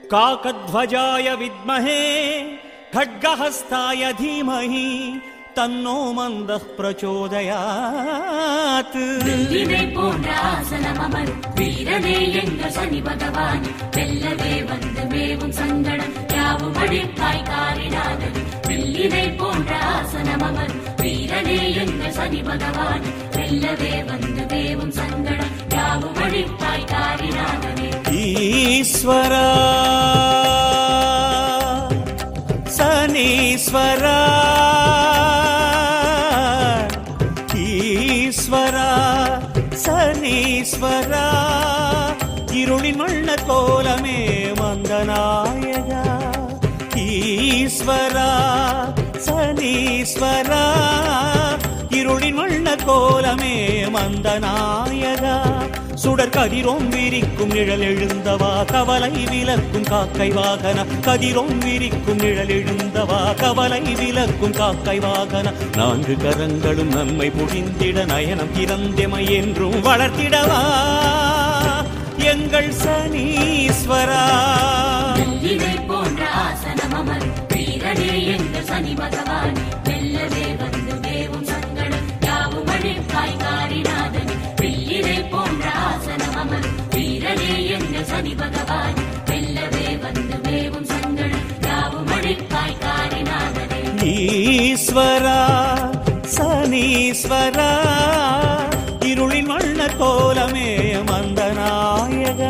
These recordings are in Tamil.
काकध्वजाय विद्महे खड्गहस्ताय धीमहि तन्नो मन्दः प्रचोदयात् வெள்ளினை போன்ற ஆசனம் அமர் வீரனே எங்கள் சனி பகவான் வெல்லவே வந்து மேவும் சங்கடம் யாவும் அழிப்பாய் காரிடாதது வெள்ளினை போன்ற ஆசனம் அமர் வீரனே எங்கள் சனி பகவான் வெல்லவே வந்து மேவும் சங்கடம் யாவும் அழிப்பாய் காரிடாதது ईश्वरा सनीश्वरा ஈஸ்வரா சனீஸ்வரா இருளின் வண்ண கோலமே மந்தநாயகா ஈஸ்வரா சனீஸ்வரா இருளின் வண்ண கோலமே மந்தநாயகா சுடர் கதிரோம் விரிக்கும் நிழல் எழுந்தவா கவலை விலக்கும் காக்கை வாகன கதிரோம் விரிக்கும் நிழல் எழுந்தவா கவலை விலக்கும் காக்கை வாகன நான்கு கரங்களும் நம்மை புரிந்திட நயனம் திறந்தெமை என்றும் வளர்த்திடவா எங்கள் சனீஸ்வரா வெள்ளினை போன்ற ஆசனம் அமர் வீரனே எங்கள் சனி பகவான் வெல்லவே வந்து மேவும் சங்கடம் யாவும் அழிப்பாய் காரிநாதன் வெள்ளினை போன்ற ஆசனம் அமர் வீரனே எங்கள் சனி பகவான் வெல்லவே வந்து மேவும் சங்கடம் யாவும் அழிப்பாய் காரிநாதனே ஈஸ்வரா சனீஸ்வரா இருளின் வண்ண கோலமே மந்தநாயகா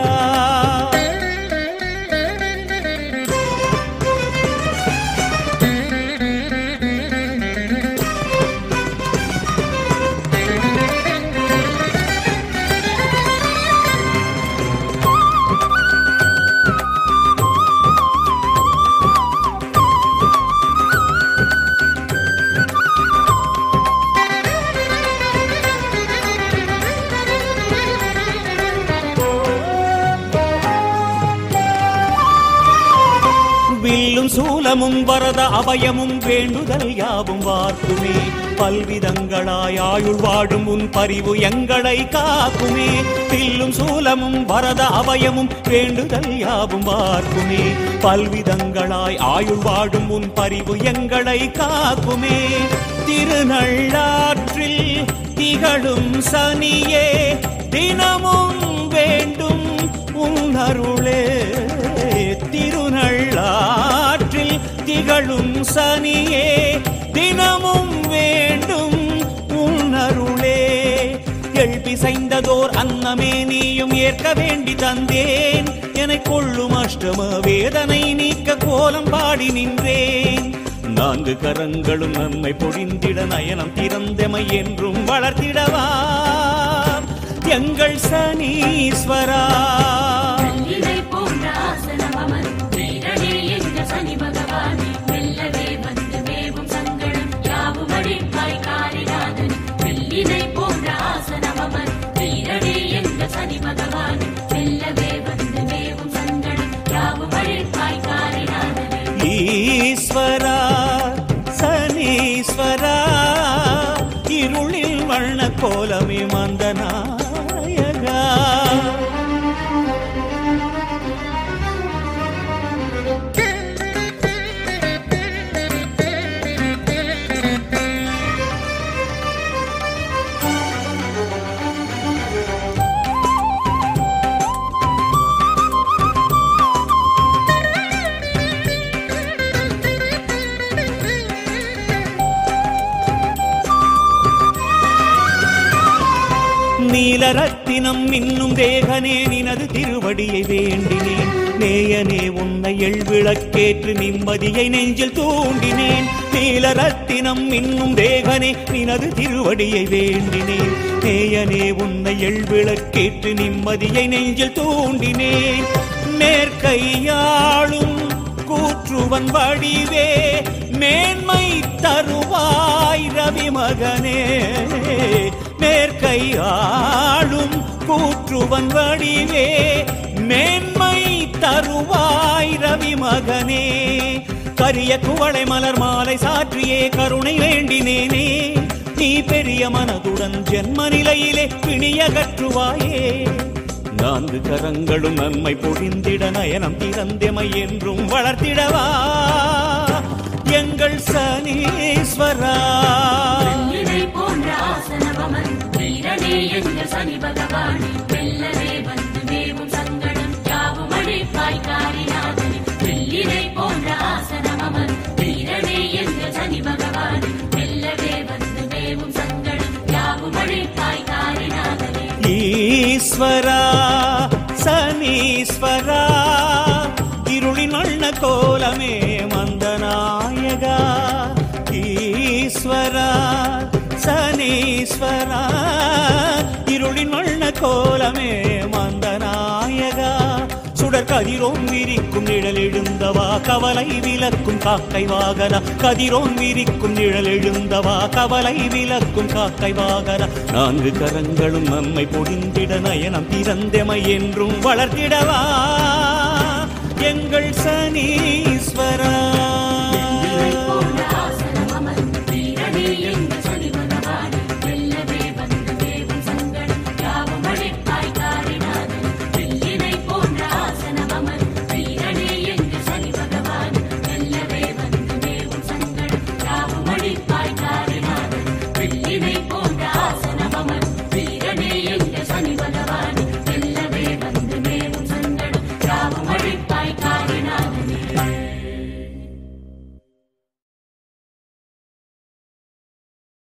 வில்லும் சூலமும் வரத அபயமும் வேண்டுதல் யாவும் வார்க்குமே பல்விதங்களாய் ஆயுள் வாடும் உன் பரிவு எங்களை காக்குமே வில்லும் சூலமும் வரத அபயமும் வேண்டுதல் யாவும் வார்க்குமே பல்விதங்களாய் ஆயுள் வாடும் உன் பரிவு எங்களை காக்குமே திருநள்ளாற்றில் திகழும் சனியே தினமும் வேண்டும் உன் அருளே திருநள்ளாற்றில் திகழும் சனியே தினமும் வேண்டும் உன்னருளே எழுப்பிசைந்ததோர் அன்னமே நீயும் ஏற்க வேண்டி தந்தேன் என கொள்ளும் அஷ்டம வேதனை நீக்க கோலம் பாடி நின்றேன் நான்கு கரங்களும் நம்மை பொழிந்திட நயனம் திறந்தமை என்றும் வளர்த்திடவா எங்கள் சனீஸ்வரா வெள்ளினை போன்ற ஆசனம் அமர் வீரனே எங்கள் சனி பகவான் வெல்லவே வந்து மேவும் சங்கடம் யாவும் அழிப்பாய் காரிநாதன் வெள்ளினை போன்ற ஆசனம் அமர் வீரனே எங்கள் சனி பகவான் வெல்லவே வந்து மேவும் சங்கடம் யாவும் அழிப்பாய் காரிநாதனே ஈஸ்வரா சனீஸ்வரா இருளில் வண்ண கோலமே மந்தநாயகா நீலரத்தினம் இன்னும் தேகனே நினது திருவடியை வேண்டினேன் நேயனே உன்னை எழ்விளக்கேற்று நிம்மதியை நெஞ்சில் தூண்டினேன் நீலரத்தினம் இன்னும் தேகனே நினது திருவடியை வேண்டினேன் நேயனே உன்னை எழ்விளக்கேற்று நிம்மதியை நெஞ்சில் தூண்டினேன் மேற்கையாளும் கூற்றுவன் வடிவே மேன்மை தருவாய் ரவி மகனே மேற்கை ஆளும் கூற்றுவன் வடிவே மேன்மை தருவாய் ரவி மகனே கரிய குவளை மலர் மாலை சாற்றியே கருணை வேண்டினேனே நீ பெரிய மனதுடன் ஜென்ம நிலையிலே பிணியகற்றுவாயே நான்கு கரங்களும் நன்மை பொழிந்திட நயனம் திறந்தெமை என்றும் வளர்த்திடவா எங்கள் சனீஸ்வரா வெள்ளிடை போன்ற ஆசனமமர் வீரனே எங்கள் சனி பகவானே வெல்லவே வந்து மேவும் சங்கடம் யாவும் அழிப்பாய் காரிநாதனே வெள்ளிடை போன்ற ஆசனமமர் வீரனே எங்கள் சனி பகவானே வெல்லவே வந்து மேவும் சங்கடம் யாவும் அழிப்பாய் காரிநாதனே ஈஸ்வரா சனீஸ்வரா இருளின் வண்ண கோலமே மந்தநாயகா ஈஸ்வரா சனீஸ்வரா இருளின் வண்ண கோலமே மந்தநாயகா சுடர் கதிரோன் விரிக்கும் நிழல் எழுந்தவா கவலை விலக்கும் காக்கை வாகன கதிரோன் விரிக்கும் நிழல் எழுந்தவா கவலை விலக்கும் காக்கை வாகன நான்கு கரங்களும் நன்மை பொடிந்திட நயனம் திறந்தெமை என்றும் வளர்த்திடவா எங்கள் சனீஸ்வரா வெள்ளிடை போன்ற